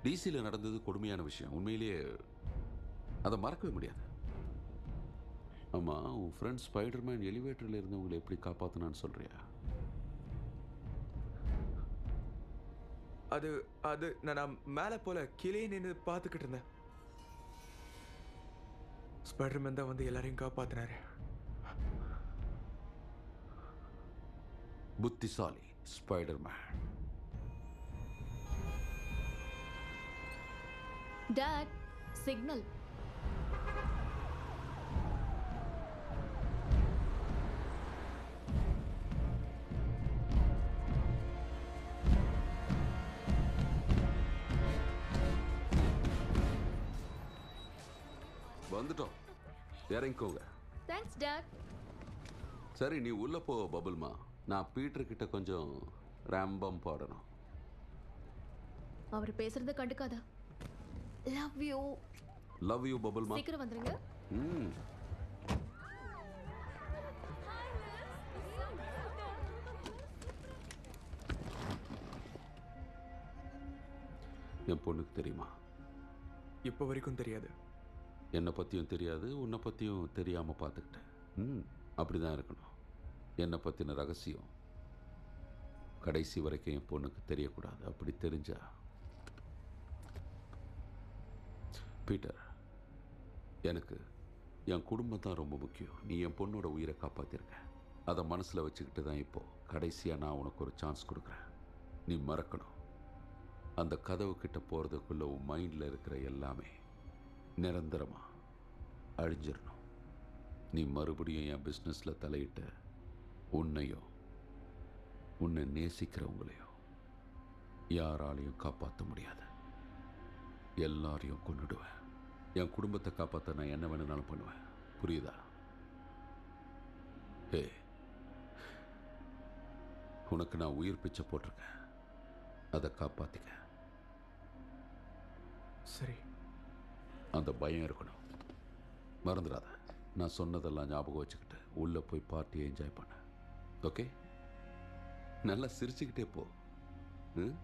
டிசியில் நடந்தது கொடுமையான விஷயம் உண்மையிலேயே அதை மறக்கவே முடியாது ஆமாம் உன் ஃப்ரெண்ட் ஸ்பைடர்மேன் எலிவேட்டரில் இருந்தவங்களை எப்படி காப்பாற்றினான்னு சொல்கிறியா அது அது நான் நான் மேலே போல கீழே நின்று பார்த்துக்கிட்டு இருந்தேன் ஸ்பைடர்மேன் தான் வந்து எல்லாரையும் காப்பாத்தினாரு புத்திசாலி ஸ்பைடர்மேன் டாட் சிக்னல் வந்துட்டோம் இறங்கிக்கோங்க தேங்க்ஸ் டாட் சரி நீ உள்ள போ பபுல்மா நான் பீட்டர் கிட்ட கொஞ்சம் ரேம்பம் பாடணும் அவர் பேசுறத கண்டுக்காதா லவ் யூ லவ் யூ பபுல்மா சீக்கிரம் வந்துருங்க ம் என் பொண்ணுக்கு தெரியுமா இப்போ வரைக்கும் தெரியாது என்னை பற்றியும் தெரியாது உன்னை பற்றியும் தெரியாமல் பார்த்துக்கிட்டேன் ம் அப்படி தான் இருக்கணும் என்னை பற்றின ரகசியம் கடைசி வரைக்கும் என் பொண்ணுக்கு தெரியக்கூடாது அப்படி தெரிஞ்சா பீட்டர் எனக்கு என் குடும்பம் தான் ரொம்ப முக்கியம் நீ என் பொண்ணோட உயிரை காப்பாற்றிருக்க அதை மனசில் வச்சுக்கிட்டு தான் இப்போது கடைசியாக நான் உனக்கு ஒரு சான்ஸ் கொடுக்குறேன் நீ மறக்கணும் அந்த கதவு கிட்ட போகிறதுக்குள்ள உன் மைண்டில் இருக்கிற எல்லாமே நிரந்தரமா அழிஞ்சிடணும் நீ மறுபடியும் என் பிஸ்னஸில் தலையிட்ட உன்னையோ உன்னை நேசிக்கிறவங்களையோ யாராலையும் காப்பாற்ற முடியாது எல்லாரையும் கொன்னுடுவேன் என் குடும்பத்தை காப்பாற்ற நான் என்ன வேணும்னாலும் பண்ணுவேன் புரியுதா ஹே உனக்கு நான் உயிர் பிச்சை போட்டிருக்கேன் அதை காப்பாத்திக்க சரி அந்த பயம் இருக்கணும் மறந்துடாத நான் சொன்னதெல்லாம் ஞாபகம் வச்சுக்கிட்டு உள்ளே போய் பார்ட்டியை என்ஜாய் பண்ண ஓகே நல்லா சிரிச்சுக்கிட்டே போ ம்?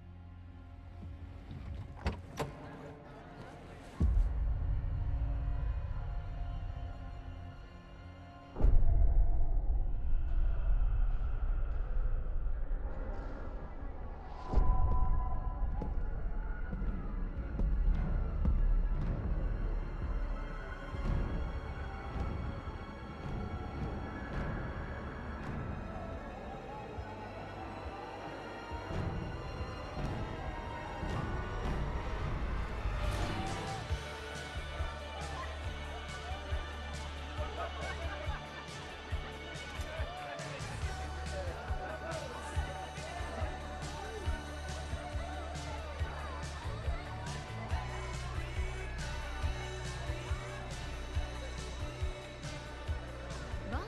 வா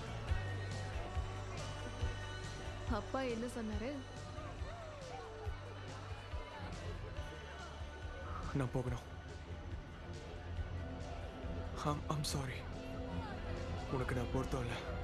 அப்பா என்ன சொன்னாரு நான் போகணும் ஐம் சாரி உனக்கு நான் பொறுத்தம் இல்லை